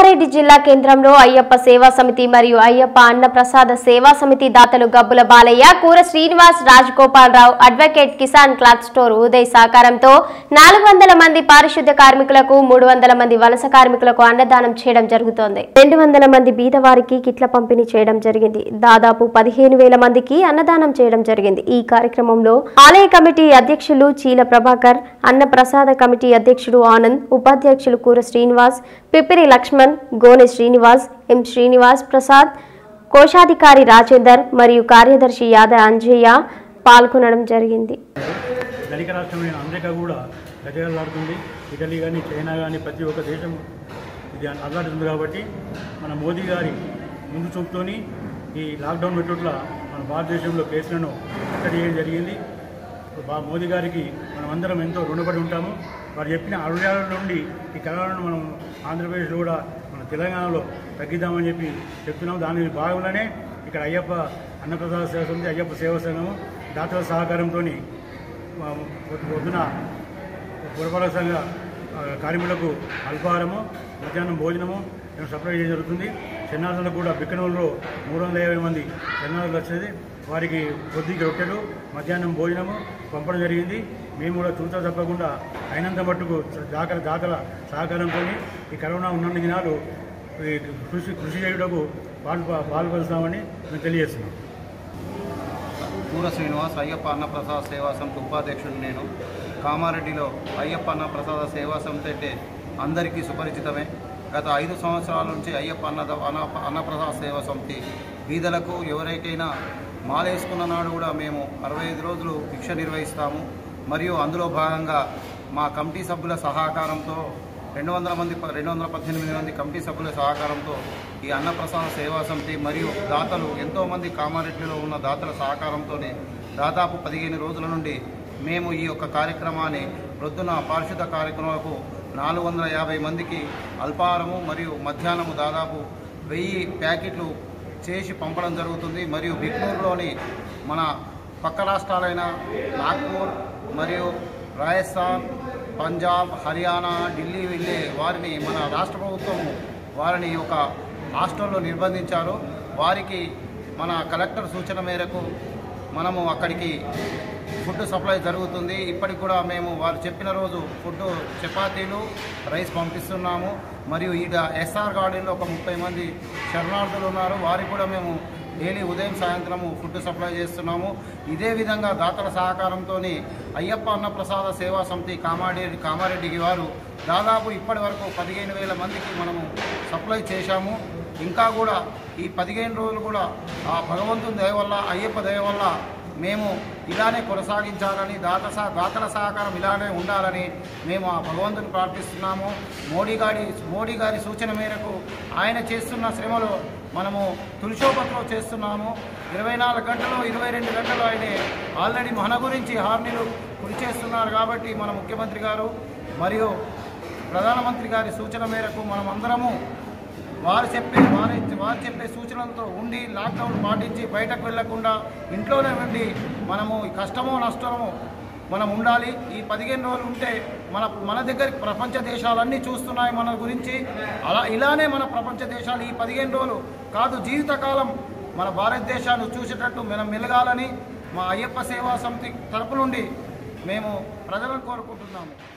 కామారెడ్డి జిల్లా కేంద్రంలో అయ్యప్ప సేవా సమితి మరియు అయ్యప్ప అన్నప్రసాద సేవా సమితి దాతలు Gabbula Balayya Kura Srinivas Rajagopalarao advocate Kisan cloth store Uday సహకారంతో నాలుగు వందల మంది పారిశుద్ధ్య కార్మికులకు మూడు వందల మంది వలస కార్మికులకు అన్నదానం చేయడం జరుగుతోంది రెండు వందల మంది బీదవారికి కిట్ల పంపిణీ చేయడం జరిగింది దాదాపు పదిహేను వేల మందికి అన్నదానం చేయడం జరిగింది ఈ కార్యక్రమంలో ఆలయ కమిటీ అధ్యక్షులు చీల ప్రభాకర్ అన్న ప్రసాద కమిటీ అధ్యక్షుడు ఆనంద్ ఉపాధ్యక్షులు కూర శ్రీనివాస్ పిప్పిరి లక్ష్మణ్ గోనె శ్రీనివాస్ ఎం శ్రీనివాస్ ప్రసాద్ కోశాధికారి రాజేందర్ మరియు కార్యదర్శి యాద అంజయ్య పాల్గొనడం జరిగింది ధనిక రాష్ట్రమైన అమెరికా కూడా గజగలాడుతుంది ఇటలీ కానీ చైనా కానీ ప్రతి ఒక్క దేశం ఇది అల్లాడుతుంది కాబట్టి మన మోదీ గారి ముందు చూపుతోని ఈ లాక్డౌన్ మెట్టుట్ల మన భారతదేశంలో కేసులను కట్టడి చేయడం జరిగింది బా- మోదీ గారికి మనం అందరం ఎంతో రుణపడి ఉంటాము వారు చెప్పిన అరుణాల నుండి ఈ కరోనాను మనం ఆంధ్రప్రదేశ్లో కూడా మన తెలంగాణలో తగ్గిద్దామని చెప్పి చెప్తున్నాం దాని భాగంలోనే ఇక్కడ అయ్యప్ప అన్నప్రసాద సేవ సమితి అయ్యప్ప సేవా సంఘము దాతల సహకారంతో పొద్దున పురపాలక సంఘ ఆ, కార్మికులకు అల్పాహారము మధ్యాహ్నం భోజనము మేము సప్లై చేయడం జరుగుతుంది చెన్నారులకు కూడా బిక్కనూరులో మూడు వందల యాభై మంది చెన్నారులు వచ్చేది వారికి పొద్దుకి రొట్టెలు మధ్యాహ్నం భోజనము పంపడం జరిగింది మేము కూడా చూసా తప్పకుండా అయినంత మట్టుకు దాతల దాతల సహకారంతో ఈ కరోనా ఉన్నన్ని దినాలు ఈ కృషి కృషి చేయుటకు పాల్ప పాల్పరుస్తామని మేము తెలియజేస్తున్నాం పూర శ్రీనివాస్ అయ్యప్ప అన్నప్రసాద సేవా సమితి ఉపాధ్యక్షుడు నేను కామారెడ్డిలో అయ్యప్ప అన్నప్రసాద సేవా సమితి అంటే అందరికీ సుపరిచితమే గత ఐదు సంవత్సరాల నుంచి అయ్యప్ప అన్న అన్న అన్నప్రసాద సేవా సమితి బీదలకు ఎవరికైనా మాలేసుకున్న నాడు కూడా మేము అరవై ఐదు రోజులు భిక్ష నిర్వహిస్తాము మరియు అందులో భాగంగా మా కమిటీ సభ్యుల సహకారంతో రెండు వందల మంది రెండు వందల పద్దెనిమిది మంది కమిటీ సభ్యుల సహకారంతో ఈ అన్నప్రసాద సేవా సమితి మరియు దాతలు ఎంతోమంది కామారెడ్డిలో ఉన్న దాతల సహకారంతోనే దాదాపు పదిహేను రోజుల నుండి మేము ఈ యొక్క కార్యక్రమాన్ని ప్రొద్దున పారిశుద్ధ కార్యక్రమాలకు నాలుగు వందల యాభై మందికి అల్పాహారము మరియు మధ్యాహ్నము దాదాపు వెయ్యి ప్యాకెట్లు చేసి పంపడం జరుగుతుంది మరియు బిక్నూరులోని మన పక్క రాష్ట్రాలైన నాగ్పూర్ మరియు రాజస్థాన్ పంజాబ్ హర్యానా ఢిల్లీ వెళ్ళే వారిని మన రాష్ట్ర ప్రభుత్వం వారిని ఒక హాస్టల్లో నిర్బంధించారు వారికి మన కలెక్టర్ సూచన మేరకు మనము అక్కడికి ఫుడ్ సప్లై జరుగుతుంది ఇప్పటికి కూడా మేము వారు చెప్పిన రోజు ఫుడ్ చపాతీలు రైస్ పంపిస్తున్నాము మరియు ఈడ ఎస్ఆర్ గార్డెన్లో ఒక ముప్పై మంది శరణార్థులు ఉన్నారు వారికి కూడా మేము డైలీ ఉదయం సాయంత్రము ఫుడ్ సప్లై చేస్తున్నాము ఇదే విధంగా దాతల సహకారంతో అయ్యప్ప అన్నప్రసాద సేవా సమితి కామారెడ్డి కామారెడ్డికి వారు దాదాపు ఇప్పటి వరకు పదిహేను వేల మందికి మనము సప్లై చేశాము ఇంకా కూడా ఈ పదిహేను రోజులు కూడా ఆ భగవంతుని దయ వల్ల అయ్యప్ప దయ వల్ల మేము ఇలానే కొనసాగించాలని దాత సహ దాతల సహకారం ఇలానే ఉండాలని మేము ఆ భగవంతుని ప్రార్థిస్తున్నాము మోడీ గారి మోడీ గారి సూచన మేరకు ఆయన చేస్తున్న శ్రమలో మనము తులసోపత్లో చేస్తున్నాము ఇరవై నాలుగు గంటలు ఇరవై రెండు గంటలు ఆయన ఆల్రెడీ మన గురించి హార్నీలు కృషి చేస్తున్నారు కాబట్టి మన ముఖ్యమంత్రి గారు మరియు ప్రధానమంత్రి గారి సూచన మేరకు మనం అందరము వారు చెప్పే వారి వారు చెప్పే సూచనలతో ఉండి లాక్డౌన్ పాటించి బయటకు వెళ్లకుండా ఇంట్లోనే ఉండి మనము ఈ కష్టమో నష్టమో మనం ఉండాలి ఈ పదిహేను రోజులు ఉంటే మన మన దగ్గరికి ప్రపంచ దేశాలన్నీ చూస్తున్నాయి మన గురించి అలా ఇలానే మన ప్రపంచ దేశాలు ఈ పదిహేను రోజులు కాదు జీవితకాలం మన భారతదేశాన్ని చూసేటట్టు మనం మెలగాలని మా అయ్యప్ప సేవా సమితి తరపు నుండి మేము ప్రజలను కోరుకుంటున్నాము